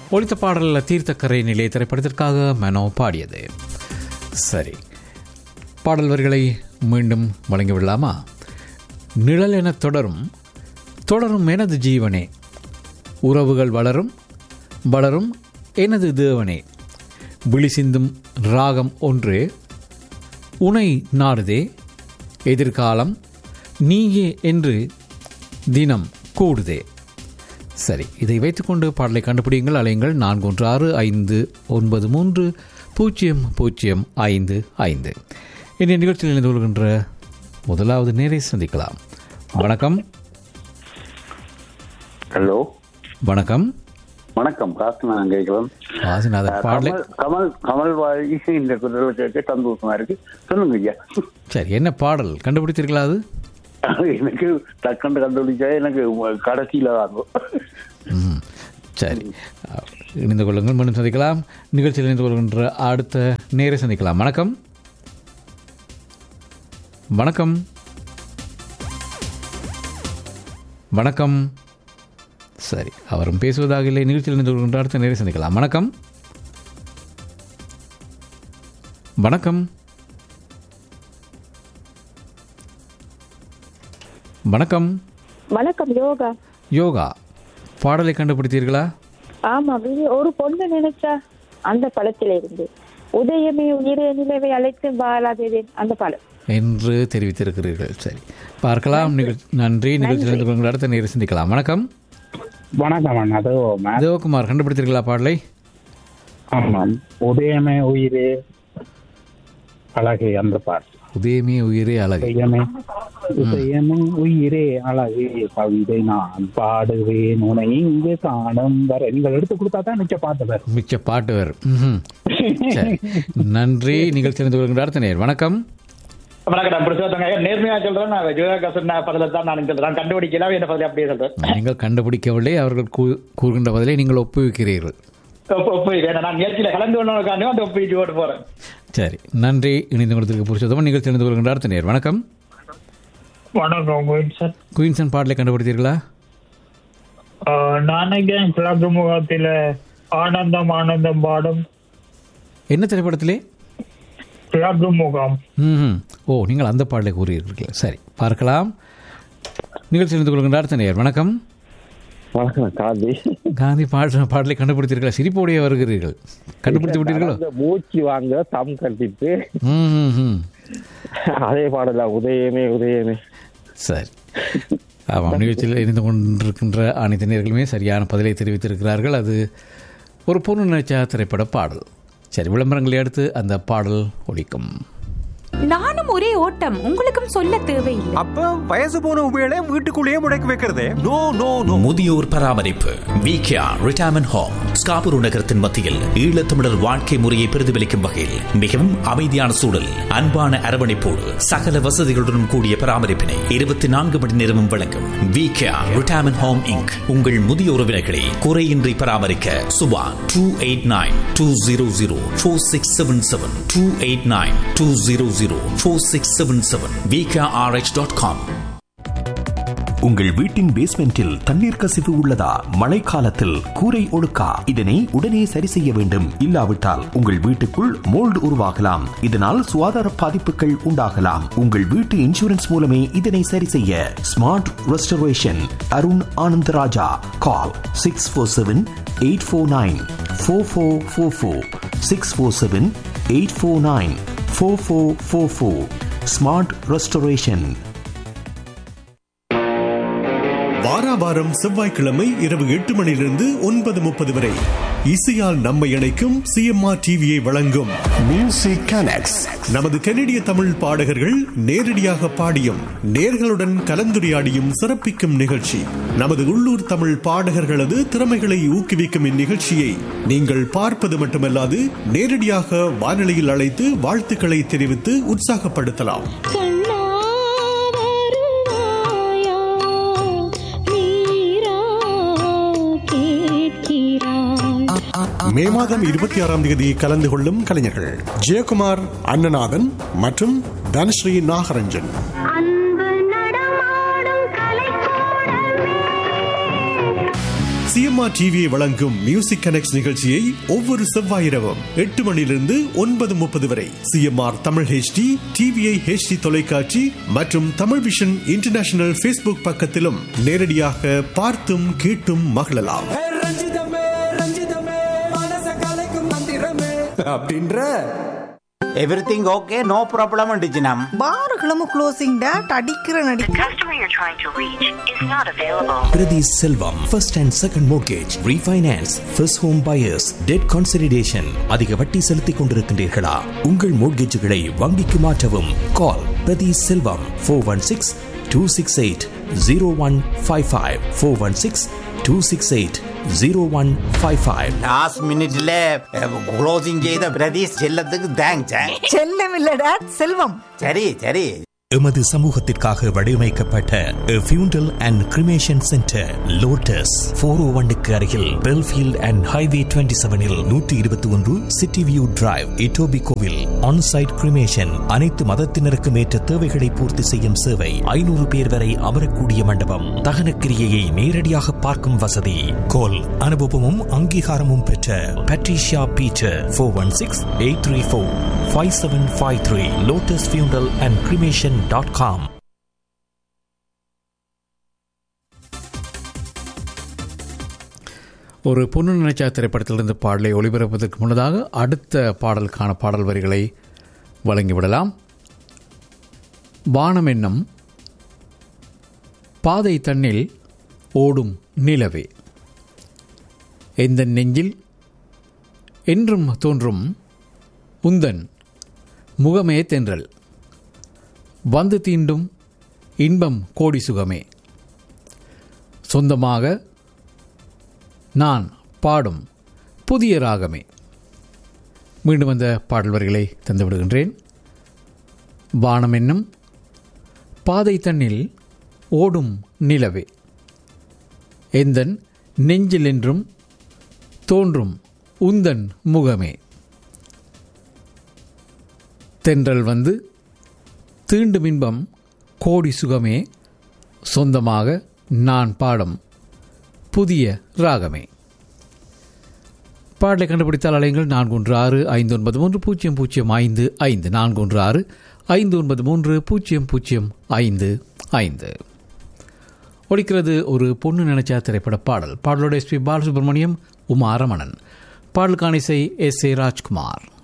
ஒழித்த பாடலில் தீர்த்தக்கரை நிலைய திரைப்படத்திற்காக மெனோ பாடியது சரி பாடல் வரிகளை மீண்டும் வழங்கிவிடலாமா நிழல் என தொடரும் தொடரும் எனது ஜீவனே உறவுகள் வளரும் வளரும் எனது தேவனே விழி சிந்தும் ராகம் ஒன்று உனை நாடுதே எதிர்காலம் நீயே என்று தினம் கூடுதே சரி இதை வைத்துக்கொண்டு பாடலை கண்டுபிடியுங்கள் அலையுங்கள் நான்கு ஒன்று ஆறு ஐந்து ஒன்பது மூன்று பூஜ்ஜியம் பூஜ்ஜியம் ஐந்து ஐந்து இந்த நிகழ்ச்சியில் இணைந்து கொள்கின்ற முதலாவது நேரை சந்திக்கலாம் வணக்கம் ஹலோ வணக்கம் வணக்கம் காசுநாதன் கேட்கலாம் வாசிநாதன் பாடலை கமல் கமல் கமல் வாழி இந்த குரலை கேட்க சந்தோஷமா இருக்கு சொல்லுங்க ஐயா சரி என்ன பாடல் கண்டுபிடித்தீர்களா அது எனக்கு டக்குன்னு கண்டுபிடிச்சா எனக்கு கடைசியில வாங்கும் ம், சரி இணைந்து கொள்ளுங்கள் மீண்டும் சந்திக்கலாம் நிகழ்ச்சியில் இணைந்து கொள்கின்ற அடுத்த நேரை சந்திக்கலாம் வணக்கம் வணக்கம் வணக்கம் சரி அவரும் பேசுவதாக இல்லை நிகழ்ச்சியில் இணைந்து கொள்கின்ற அடுத்த நேரை சந்திக்கலாம் வணக்கம் வணக்கம் வணக்கம் வணக்கம் யோகா யோகா பாடலை கண்டுபிடித்தீர்களா ஆமா வி- ஒரு பொண்ணு நினைச்சா அந்த படத்துல இருந்து உதயமே உயிரே நிலவை அழைத்து வாழாதேன் அந்த படம் என்று தெரிவித்திருக்கிறீர்கள் சரி பார்க்கலாம் நிகழ்ச்சி நன்றி நிகழ்ச்சியில் இருந்து கொள்கின்ற அடுத்த நேரம் சிந்திக்கலாம் வணக்கம் வணக்கம் அண்ணா அது மேம் தேவகுமார் கண்டுபிடித்தீர்களா பாடலை ஆமாம் உதயமே உயிரே அழகு அந்த பாட்டு உதயமே உயிரே அழகு உதயமே உதயமே உயிரே அழகு கவிதை நான் பாடுவேன் உனை இங்கு காணும் வர நீங்கள் எடுத்து கொடுத்தா தான் நிச்சய பாட்டு வரும் மிச்ச பாட்டு வரும் ம்ஹும். சரி நன்றி நிகழ்ச்சி இருந்து கொள்கின்ற அடுத்த நேர் வணக்கம் வணக்கம் நான் புருஷோத்தங்க நேர்மையா சொல்றேன் நான் ஜோகா சொன்ன பதில தான் நான் சொல்றேன் நான் கண்டுபிடிக்கல என்ன பதில் அப்படியே சொல்றேன் நீங்கள் கண்டுபிடிக்கவில்லை அவர்கள் கூ- கூறுகின்ற பதிலை நீங்கள் ஒப்புவிக்கிறீர்கள் ஒப்பு ஒப்பு ஏன்னா நான் நிகழ்ச்சியில கலந்து கொண்டவனுக்காண்டியும் அந்த ஒப்பிட்டு ஓட்டு போறேன் சரி நன்றி இணைந்து கொண்டதற்கு புருஷோத்தமன் நிகழ்ச்சி இருந்து கொள்கின்ற அடுத்த நேர் வணக்கம் வணக்கம் கோவிந்த் சார் குயின்சன் பாடலை கண்டுபிடித்தீர்களா ஆஹ் நான் நினைக்கிறேன் கிழக்கு முகத்தில ஆனந்தம் ஆனந்தம் பாடும் என்ன திரைப்படத்திலே கிழக்கு முகம் ம் ஓ நீங்கள் அந்த பாடலை கூறியிருக்கீர்கள் சரி பார்க்கலாம் நிகழ்ச்சி இருந்து கொள்கின்ற அடுத்த நேர் வணக்கம் வணக்கம் காந்தி காந்தி பாட பாடலை கண்டுபிடித்தீர்களா சிரிப்போடைய வருகிறீர்கள் கண்டுபிடித்து விட்டீர்களோ இந்த மூச்சு வாங்க தம் கட்டிட்டு ம், ம், ம். அதே பாடல உதயமே உதயமே சரி ஆமாம் நிகழ்ச்சியில் இருந்து கொண்டிருக்கின்ற அனைத்து நேர்களுமே சரியான பதிலை தெரிவித்திருக்கிறார்கள் அது ஒரு பொண்ணு நினைச்சா திரைப்பட பாடல் சரி விளம்பரங்களை அடுத்து அந்த பாடல் ஒலிக்கும் நானும் ஒரே ஓட்டம் உங்களுக்கும் சொல்ல தேவையில்லை அப்ப வயசு போன உபயோக வீட்டுக்குள்ளேயே முடக்கி வைக்கிறதே நோ நோ நோ முதியோர் பராமரிப்பு விகேஆ ரிட்டையர்மெண்ட் ஹோம் ஸ்காபூர் நகரத்தின் மத்தியில் ஈழத்தமிழர் வாழ்க்கை முறையை பிரதிபலிக்கும் வகையில் மிகவும் அமைதியான சூழல் அன்பான அரவணைப்போடு சகல வசதிகளுடன் கூடிய பராமரிப்பினை இருபத்தி நான்கு மணி நேரமும் வழங்கும் விகேஆ ரிட்டையர்மெண்ட் ஹோம் இங்க் உங்கள் முதிய உறவினர்களை குறையின்றி பராமரிக்க Subha two eight nine two zero zero four six seven seven two eight nine two zero zero four six seven seven VKRH dot com உங்கள் வீட்டின் பேஸ்மெண்டில் தண்ணீர் கசிவு உள்ளதா மழைக்காலத்தில் கூரை ஒழுக்கா இதனை உடனே சரி செய்ய வேண்டும் இல்லாவிட்டால் உங்கள் வீட்டுக்குள் மோல்டு உருவாகலாம் இதனால் சுகாதார பாதிப்புகள் உண்டாகலாம் உங்கள் வீட்டு இன்சூரன்ஸ் மூலமே இதனை சரி செய்ய smart restoration Arun Anandaraja call six four seven eight four nine four four four four six four seven eight four nine four four four four smart restoration வாரா வாரம் செவ்வாய்க்கிழமை இரவு எட்டு மணியிலிருந்து ஒன்பது முப்பது வரை இசையால் நம்மை இணைக்கும் சிஎம்ஆர் டிவியை வழங்கும் மியூசிக் கனெக்ட்ஸ் நமது கனடிய தமிழ் பாடகர்கள் நேரடியாக பாடியும் நேர்களுடன் கலந்துரையாடியும் சிறப்பிக்கும் நிகழ்ச்சி நமது உள்ளூர் தமிழ் பாடகர்களது திறமைகளை ஊக்குவிக்கும் இந்நிகழ்ச்சியை நீங்கள் பார்ப்பது மட்டுமல்லாது நேரடியாக வானொலியில் அழைத்து வாழ்த்துக்களை தெரிவித்து உற்சாகப்படுத்தலாம் மே மாதம் இருபத்தி ஆறாம் தேதி கலந்து கொள்ளும் கலைஞர்கள் ஜெயக்குமார் அண்ணநாதன் மற்றும் தனஸ்ரீ நாகரஞ்சன் சிஎம் சிஎம்ஆர் டிவியை வழங்கும் மியூசிக் கனெக்ட் நிகழ்ச்சியை ஒவ்வொரு செவ்வாய் இரவும் எட்டு மணியிலிருந்து ஒன்பது முப்பது வரை CMR Tamil HD TVI HD தொலைக்காட்சி மற்றும் தமிழ் விஷன் இன்டர்நேஷனல் ஃபேஸ்புக் பக்கத்திலும் நேரடியாக பார்த்தும் கேட்டும் மகிழலாம் அப்படின்ற எவ்ரிதிங் ஓகே நோ ப்ராப்ளம் அண்டிச்சினம் பார்களும் க்ளோசிங் டேட் அடிக்கிற நடி Priti Selvam, first and second mortgage, refinance, first home buyers, debt consolidation. அதிக வட்டி செலுத்திக் கொண்டிருக்கின்றீர்களா உங்கள் மோட்கேஜுகளை வங்கிக்கு மாற்றவும் call Prathi Selvam four one six two six eight zero one five five four one six two six eight zero one five five last மினிட்ல closing செய்த பிரதீஷ் செல்லத்துக்கு thanks செல்லம் இல்ல டேட் செல்வம் சரி சரி எமது சமூகத்திற்காக வடிவமைக்கப்பட்ட funeral and cremation centre Lotus four O ஒன்னுக்கு அருகில் பெல்ஃபீல்ட் அண்ட் ஹைவே டுவெண்ட்டி செவனில் நூற்றி இருபத்தி ஒன்று சிட்டி வியூ டிரைவ் இட்டோபி கோவில் ஆன்சைட் கிரிமேஷன் அனைத்து மதத்தினருக்கும் ஏற்ற தேவைகளை பூர்த்தி செய்யும் சேவை ஐநூறு பேர் வரை அமரக்கூடிய மண்டபம் தகனக்கிரியையை நேரடியாக பார்க்கும் வசதி கோல் அனுபவமும் அங்கீகாரமும் பெற்ற Patricia Peter four one six eight three four five seven five three Lotus funeral and cremation dot com ஒரு பொண்ணு நினைச்சா திரைப்படத்திலிருந்து பாடலை ஒளிபரப்பதற்கு முன்னதாக அடுத்த பாடலுக்கான பாடல் வரிகளை வழங்கிவிடலாம் வானம் என்னும் பாதை தன்னில் ஓடும் நிலவே எந்த நெஞ்சில் என்றும் தோன்றும் உந்தன் முகமே தென்றல் வந்து தீண்டும் இன்பம் கோடி சுகமே சொந்தமாக நான் பாடும் புதிய ராகமே மீண்டும் அந்த பாடல் வரிகளை தந்துவிடுகின்றேன் வானம் என்னும் பாதை தன்னில் ஓடும் நிலவே எந்தன் நெஞ்சில் என்றும் தோன்றும் உந்தன் முகமே தென்றல் வந்து தீண்டும் இன்பம் கோடி சுகமே சொந்தமாக நான் பாடும் புதிய ராகமே பாடலை கண்டுபிடித்தால் அலைங்கள் நான்கு ஒன்று ஆறு ஐந்து ஒன்பது மூன்று பூஜ்ஜியம் பூஜ்ஜியம் ஐந்து ஐந்து நான்கு ஒன்று ஆறு ஐந்து ஒன்பது மூன்று பூஜ்ஜியம் பூஜ்ஜியம் ஐந்து ஐந்து ஒழிக்கிறது ஒரு பொண்ணு நினைச்சா திரைப்பட பாடல் பாடலோட எஸ்பி பாலசுப்ரமணியம் உமா ரமணன் பாடலுக்கான இசை எஸ் ஏ ராஜ்குமார்